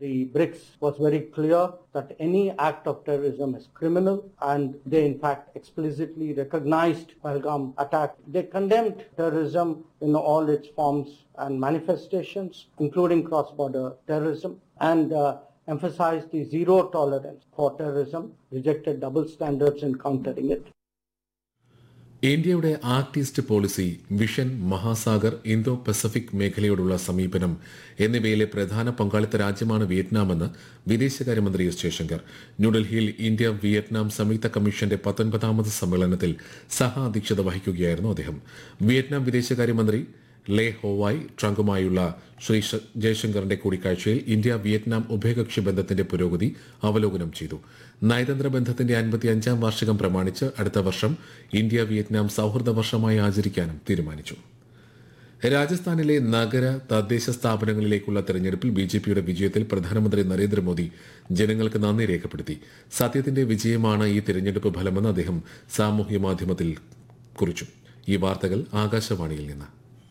the BRICS was very clear that any act of terrorism is criminal and they in fact explicitly recognized Pahalgam attack. They condemned terrorism in all its forms and manifestations, including cross-border terrorism and uh, emphasized the zero tolerance for terrorism, rejected double standards in countering it. ഇന്ത്യയുടെ act east policy vision Mahasagar Indo Pacific മേഖലയോടുള്ള സമീപനം എന്നിവയിലെ പ്രധാന പങ്കാളിത്ത രാജ്യമാണ് വിയറ്റ്നാമെന്ന് വിദേശകാര്യമന്ത്രി S Jaishankar ന്യൂഡൽഹിയിൽ India Vietnam സംയുക്ത കമ്മീഷന്റെ പത്തൊൻപതാമത് സമ്മേളനത്തിൽ സഹ അധ്യക്ഷത വഹിക്കുകയായിരുന്നു അദ്ദേഹം വിയറ്റ്നാം വിദേശകാര്യമന്ത്രി ലേ ഹോവായ് ട്രംപുമായുള്ള ശ്രീ ഷ- ജയശങ്കറിന്റെ കൂടിക്കാഴ്ചയിൽ ഇന്ത്യ വിയറ്റ്നാം ഉഭയകക്ഷി ബന്ധത്തിന്റെ പുരോഗതി അവലോകനം ചെയ്തു നയതന്ത്ര ബന്ധത്തിന്റെ അൻപത്തിയഞ്ചാം വാർഷികം പ്രമാണിച്ച് അടുത്ത വർഷം ഇന്ത്യ വിയറ്റ്നാം സൌഹൃദ വർഷമായി ആചരിക്കാനും തീരുമാനിച്ചു രാജസ്ഥാനിലെ നഗര തദ്ദേശ സ്ഥാപനങ്ങളിലേക്കുള്ള തെരഞ്ഞെടുപ്പിൽ ബി ജെ പിയുടെ വിജയത്തിൽ പ്രധാനമന്ത്രി നരേന്ദ്രമോദി ജനങ്ങൾക്ക് നന്ദി രേഖപ്പെടുത്തി സത്യത്തിന്റെ വിജയമാണ് ഈ തെരഞ്ഞെടുപ്പ് ഫലമെന്ന് അദ്ദേഹം സാമൂഹ്യ മാധ്യമത്തിൽ കുറിച്ചു ഈ വാർത്തകൾ ആകാശവാണിയിൽ നിന്ന്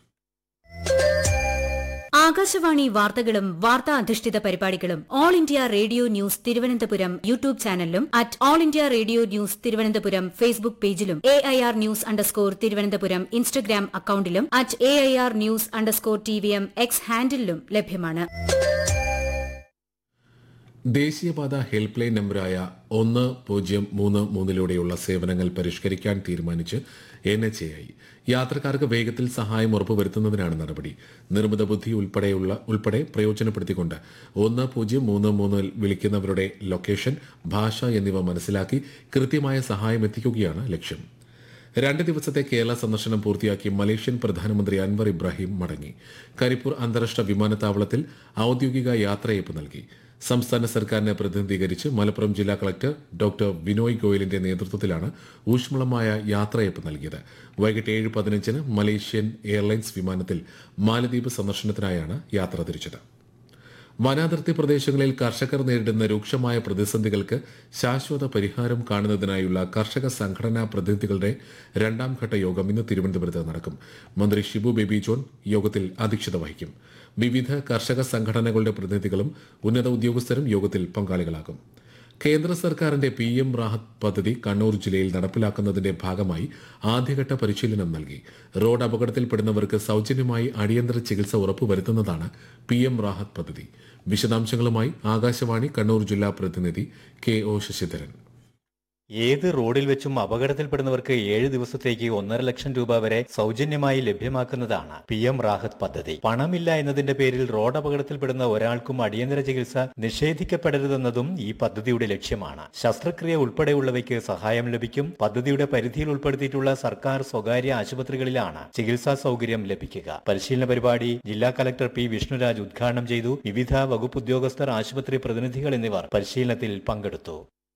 ആകാശവാണി വാർത്തകളും വാർത്താ അധിഷ്ഠിത പരിപാടികളും all India radio news Thiruvananthapuram YouTube ചാനലിലും at all India radio news Thiruvananthapuram Facebook പേജിലും A I R news underscore Thiruvananthapuram Instagram അക്കൌണ്ടിലും at A I R news underscore T V M X ഹാൻഡിലും ലഭ്യമാണ് ദേശീയപാത ഹെൽപ്പ് ലൈൻ നമ്പറായ ഒന്ന് പൂജ്യം മൂന്ന് മൂന്നിലൂടെയുള്ള സേവനങ്ങൾ പരിഷ്കരിക്കാൻ തീരുമാനിച്ച് എൻ എച്ച് എ ഐ യാത്രക്കാർക്ക് വേഗത്തിൽ സഹായം ഉറപ്പുവരുത്തുന്നതിനാണ് നടപടി നിർമ്മിത ബുദ്ധി ഉൾപ്പെടെയുള്ള ഉൾപ്പെടെ പ്രയോജനപ്പെടുത്തിക്കൊണ്ട് ഒന്ന് പൂജ്യം മൂന്ന് മൂന്ന് വിളിക്കുന്നവരുടെ ലൊക്കേഷൻ ഭാഷ എന്നിവ മനസ്സിലാക്കി കൃത്യമായ സഹായം എത്തിക്കുകയാണ് ലക്ഷ്യം രണ്ട് ദിവസത്തെ കേരള സന്ദർശനം പൂർത്തിയാക്കി മലേഷ്യൻ പ്രധാനമന്ത്രി അൻവർ ഇബ്രാഹിം മടങ്ങി കരിപ്പൂർ അന്താരാഷ്ട്ര വിമാനത്താവളത്തിൽ ഔദ്യോഗിക യാത്രയയപ്പ് നൽകി സംസ്ഥാന സർക്കാരിനെ പ്രതിനിധീകരിച്ച് മലപ്പുറം ജില്ലാ കളക്ടർ ഡോക്ടർ വിനോയ് ഗോയലിന്റെ നേതൃത്വത്തിലാണ് ഊഷ്മളമായ യാത്രയയപ്പ് നൽകിയത് വൈകിട്ട് ഏഴ് പതിനഞ്ചിന് മലേഷ്യൻ എയർലൈൻസ് വിമാനത്തിൽ മാലദ്വീപ് സന്ദർശനത്തിനായാണ് യാത്ര തിരിച്ചത് വനാതിർത്തി പ്രദേശങ്ങളിൽ കർഷകർ നേരിടുന്ന രൂക്ഷമായ പ്രതിസന്ധികൾക്ക് ശാശ്വത പരിഹാരം കാണുന്നതിനായുള്ള കർഷക സംഘടനാ പ്രതിനിധികളുടെ രണ്ടാം ഘട്ട യോഗം ഇന്ന് തിരുവനന്തപുരത്ത് നടക്കും മന്ത്രി ഷിബു ബേബി ജോൺ യോഗത്തിൽ അധ്യക്ഷത വഹിക്കും വിവിധ കർഷക സംഘടനകളുടെ പ്രതിനിധികളും ഉന്നത ഉദ്യോഗസ്ഥരും യോഗത്തിൽ പങ്കാളികളാകും കേന്ദ്ര സർക്കാരിന്റെ പി എം റാഹത്ത് പദ്ധതി കണ്ണൂർ ജില്ലയിൽ നടപ്പിലാക്കുന്നതിന്റെ ഭാഗമായി ആദ്യഘട്ട പരിശീലനം നൽകി റോഡ് അപകടത്തിൽപ്പെടുന്നവർക്ക് സൌജന്യമായി അടിയന്തര ചികിത്സ ഉറപ്പുവരുത്തുന്നതാണ് പി എം റാഹത്ത് പദ്ധതി വിശദാംശങ്ങളുമായി ആകാശവാണി കണ്ണൂർ ജില്ലാ പ്രതിനിധി കെ ഒ ശശിധരൻ ഏത് റോഡിൽ വെച്ചും അപകടത്തിൽപ്പെടുന്നവർക്ക് ഏഴ് ദിവസത്തേക്ക് ഒന്നര ലക്ഷം രൂപ വരെ സൗജന്യമായി ലഭ്യമാക്കുന്നതാണ് പി എം റാഹത്ത് പദ്ധതി പണമില്ല എന്നതിന്റെ പേരിൽ റോഡ് അപകടത്തിൽപ്പെടുന്ന ഒരാൾക്കും അടിയന്തര ചികിത്സ നിഷേധിക്കപ്പെടരുതെന്നതും ഈ പദ്ധതിയുടെ ലക്ഷ്യമാണ് ശസ്ത്രക്രിയ ഉൾപ്പെടെയുള്ളവയ്ക്ക് സഹായം ലഭിക്കും പദ്ധതിയുടെ പരിധിയിൽ ഉൾപ്പെടുത്തിയിട്ടുള്ള സർക്കാർ സ്വകാര്യ ആശുപത്രികളിലാണ് ചികിത്സാ സൗകര്യം ലഭിക്കുക പരിശീലന പരിപാടി ജില്ലാ കലക്ടർ പി വിഷ്ണുരാജ് ഉദ്ഘാടനം ചെയ്തു വിവിധ വകുപ്പ് ഉദ്യോഗസ്ഥർ ആശുപത്രി പ്രതിനിധികൾ എന്നിവർ പരിശീലനത്തിൽ പങ്കെടുത്തു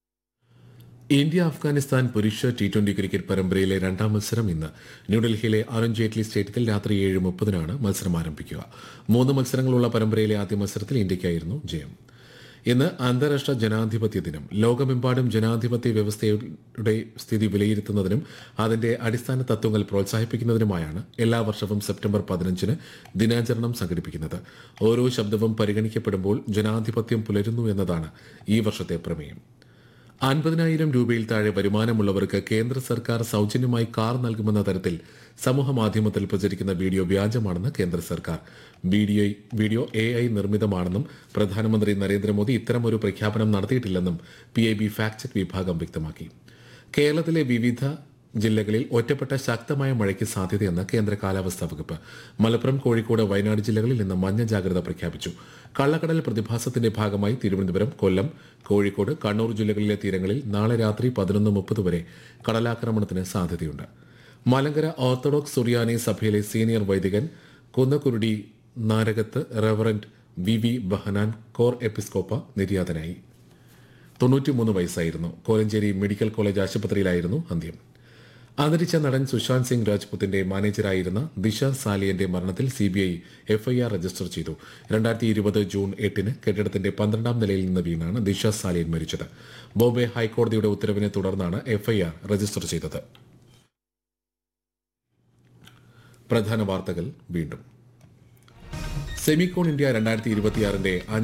ഇന്ത്യ അഫ്ഗാനിസ്ഥാൻ പുരുഷ ടി ട്വന്റി ക്രിക്കറ്റ് പരമ്പരയിലെ രണ്ടാം മത്സരം ഇന്ന് ന്യൂഡൽഹിയിലെ അരുൺ ജെയ്റ്റ്ലി സ്റ്റേഡിയത്തിൽ രാത്രി ഏഴ് മുപ്പതിനാണ് മത്സരം ആരംഭിക്കുക മൂന്ന് മത്സരങ്ങളുള്ള പരമ്പരയിലെ ആദ്യ മത്സരത്തിൽ ഇന്ത്യയ്ക്കായിരുന്നു ജയം ഇന്ന് അന്താരാഷ്ട്ര ജനാധിപത്യ ദിനം ലോകമെമ്പാടും ജനാധിപത്യ വ്യവസ്ഥയുടെ സ്ഥിതി വിലയിരുത്തുന്നതിനും അതിന്റെ അടിസ്ഥാന തത്വങ്ങൾ പ്രോത്സാഹിപ്പിക്കുന്നതിനുമായാണ് എല്ലാ വർഷവും സെപ്റ്റംബർ പതിനഞ്ചിന് ദിനാചരണം സംഘടിപ്പിക്കുന്നത് ഓരോ ശബ്ദവും പരിഗണിക്കപ്പെടുമ്പോൾ ജനാധിപത്യം പുലരുന്നു എന്നതാണ് ഈ വർഷത്തെ പ്രമേയം അൻപതിനായിരം രൂപയിൽ താഴെ വരുമാനമുള്ളവർക്ക് കേന്ദ്ര സർക്കാർ സൌജന്യമായി കാർ നൽകുമെന്ന തരത്തിൽ സമൂഹ മാധ്യമത്തിൽ പ്രചരിക്കുന്ന വീഡിയോ വ്യാജമാണെന്ന് കേന്ദ്ര സർക്കാർ വീഡിയോ വീഡിയോ എ ഐ നിർമ്മിതമാണെന്നും പ്രധാനമന്ത്രി നരേന്ദ്രമോദി ഇത്തരമൊരു പ്രഖ്യാപനം നടത്തിയിട്ടില്ലെന്നും P I B fact check വിഭാഗം വ്യക്തമാക്കി കേരളത്തിലെ വിവിധ ജില്ലകളിൽ ഒറ്റപ്പെട്ട ശക്തമായ മഴയ്ക്ക് സാധ്യതയെന്ന് കേന്ദ്ര കാലാവസ്ഥാ വകുപ്പ് മലപ്പുറം കോഴിക്കോട് വയനാട് ജില്ലകളിൽ ഇന്ന് മഞ്ഞ ജാഗ്രത പ്രഖ്യാപിച്ചു കള്ളക്കടൽ പ്രതിഭാസത്തിന്റെ ഭാഗമായി തിരുവനന്തപുരം കൊല്ലം കോഴിക്കോട് കണ്ണൂർ ജില്ലകളിലെ തീരങ്ങളിൽ നാളെ രാത്രി പതിനൊന്ന് മുപ്പത് വരെ കടലാക്രമണത്തിന് സാധ്യതയുണ്ട് മലങ്കര ഓർത്തഡോക്സ് സുറിയാനി സഭയിലെ സീനിയർ വൈദികൻ Kunnakkurudi Narakath reverend V V Behanan കോർ എപ്പിസ്കോപ്പ നിര്യാതനായി തൊണ്ണൂറ്റിമൂന്ന് വയസ്സായിരുന്നു കോലഞ്ചേരി മെഡിക്കൽ കോളേജ് ആശുപത്രിയിലായിരുന്നു അന്ത്യം അന്തരിച്ച നടൻ സുശാന്ത് സിംഗ് രാജ്പുത്തിന്റെ മാനേജറായിരുന്ന ദിശ സാലിയന്റെ മരണത്തിൽ സിബിഐ എഫ്ഐആർ രജിസ്റ്റർ ചെയ്തു രണ്ടായിരത്തി ഇരുപത് ജൂൺ എട്ടിന് കെട്ടിടത്തിന്റെ പന്ത്രണ്ടാം നിലയിൽ നിന്ന് വീണാണ് ദിശ സാലിയൻ മരിച്ചത് ബോംബെ ഹൈക്കോടതിയുടെ ഉത്തരവിനെ തുടർന്നാണ് എഫ്ഐആർ രജിസ്റ്റർ ചെയ്തത് പ്രധാന വാർത്തകൾ വീണ്ടും സെമിക്കോൺ ഇന്ത്യ രണ്ടായിരത്തി ഇരുപത്തിയാറിന്റെ